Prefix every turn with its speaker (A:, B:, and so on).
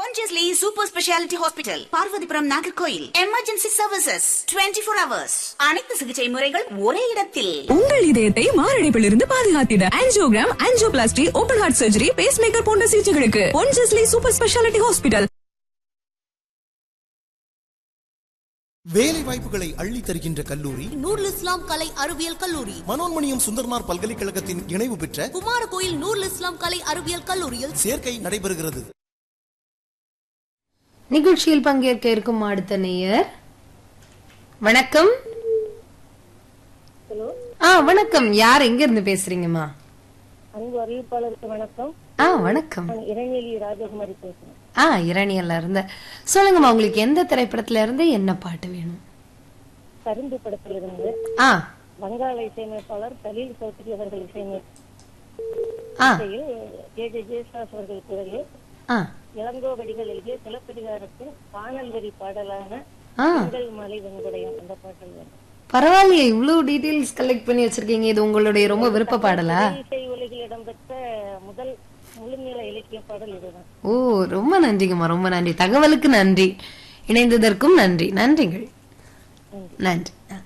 A: Pondicherry super speciality hospital Parvathipuram Nagercoil emergency services 24 four hours அனைத்து சிகிச்சை முறைகள் ஒரே இடத்தில்
B: உங்கள் இதயத்தை மாரடைப்பிலிருந்து பாதுகாத்திட angiogram angioplasty open heart surgery pacemaker போன்ற சிகிச்சைகளுக்கு பொன்ஜஸ்லி சூப்பர் ஸ்பெஷாலிட்டி ஹாஸ்பிட்டல்
C: வேலை வாய்ப்புகளை அள்ளி தருகின்ற கல்லூரி
D: நூருல் இஸ்லாம் கலை அறிவியல் கல்லூரி
C: மனோன்மணியம் சுந்தர்மார் பல்கலைக்கழகத்தின் இணைவு பெற்ற
D: குமாரகோயில் நூருல் இஸ்லாம் கலை அறிவியல் கல்லூரியில்
C: சேர்க்கை நடைபெறுகிறது
E: நிகழ்ச்சியில் பங்கேற்க இருக்கும் அடுத்த நேயர் வணக்கம் ஆ வணக்கம் யார் எங்க இருந்து பேசுறீங்கம்மா
F: அன்பு அறிவிப்பாளருக்கு வணக்கம்
E: ஆ வணக்கம்
F: நான் இறைநெலி ராஜகுமாரி பேசுறேன்
E: ஆ இரணியல்ல இருந்த சொல்லுங்கம்மா உங்களுக்கு எந்த திரைப்படத்துல இருந்து என்ன பாட்டு வேணும்
F: கரும்பு படத்திலிருந்து
E: ஆ
F: வங்காள இசையமைப்பாளர் கலீல் சௌத்ரி அவர்கள் இசையமைப்பில்
E: ஆ
F: ஜே ஜே ஜேசாஸ் அவர்கள் குரலில்
E: ஆ
F: இளங்கோவடிகள் எழுதிய சிலப்பதிகாரத்தின் பாடல் வரி பாடலான
E: ஆ
F: திங்கள் மலை வெண்குடையம் அந்த பாடல் வேணும்
E: பரவாயில்லையே இவ்வளவு டீடைல்ஸ் கலெக்ட் பண்ணி வச்சிருக்கீங்க இது உங்களுடைய ரொம்ப விருப்ப பாடலா
F: இசை உலகில் இடம்பெற்ற முதல் முழுநீள இலக்கிய பாடல் இதுதான்
E: ஓ ரொம்ப நன்றிங்கம்மா ரொம்ப நன்றி தகவலுக்கு நன்றி இணைந்ததற்கும் நன்றி நன்றிகள் நன்றி ஆ.